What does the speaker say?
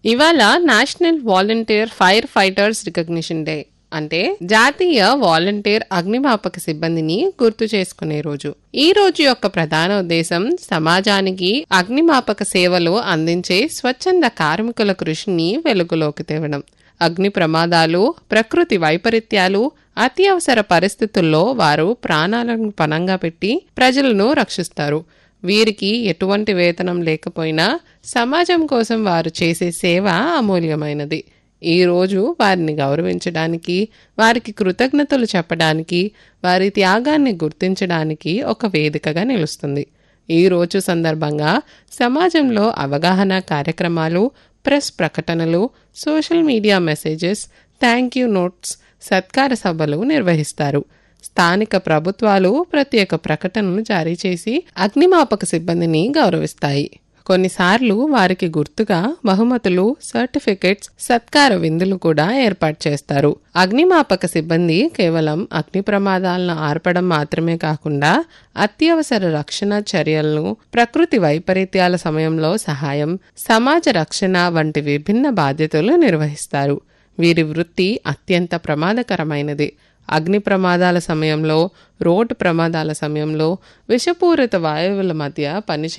ఇవాళ national volunteer fire fighters recognition day అంటే జాతీయ వాలంటీర్ అగ్నిమాపక సిబ్బందిని గుర్తు చేసుకునే రోజు ఈ రోజు యొక్క ప్రధాన ఉద్దేశం సమాజానికి అగ్నిమాపక సేవలు అందించే స్వచ్ఛంద కార్మికుల కృషిని వెలుగులోకి తేవడం అగ్ని ప్రమాదాలు ప్రకృతి వైపరీత్యాలు అత్యవసర పరిస్థితుల్లో వారు ప్రాణాలను పణంగా పెట్టి ప్రజలను రక్షిస్తారు వీరికి ఎటువంటి వేతనం లేకపోయినా సమాజం కోసం వారు చేసే సేవ అమూల్యమైనది ఈ రోజు వారిని గౌరవించడానికి వారికి కృతజ్ఞతలు చెప్పడానికి వారి త్యాగాన్ని గుర్తించడానికి ఒక వేదికగా నిలుస్తుంది ఈ రోజు సందర్భంగా సమాజంలో అవగాహన కార్యక్రమాలు ప్రెస్ ప్రకటనలు social media messages thank you notes సత్కార సభలు నిర్వహిస్తారు స్థానిక ప్రభుత్వాలు ప్రత్యేక ప్రకటనలు జారీ చేసి అగ్నిమాపక సిబ్బందిని గౌరవిస్తాయి కొన్నిసార్లు వారికి గుర్తుగా బహుమతులు సర్టిఫికెట్స్ సత్కార విందులు కూడా ఏర్పాటు చేస్తారు అగ్నిమాపక సిబ్బంది కేవలం అగ్ని ప్రమాదాలను ఆర్పడం మాత్రమే కాకుండా అత్యవసర రక్షణ చర్యలను ప్రకృతి వైపరీత్యాల సమయంలో సహాయం సమాజ రక్షణ వంటి విభిన్న బాధ్యతలు నిర్వహిస్తారు వీరి వృత్తి అత్యంత ప్రమాదకరమైనది అగ్ని ప్రమాదాల సమయంలో రోడ్డు ప్రమాదాల సమయంలో విషపూరిత వాయువుల మధ్య పనిచే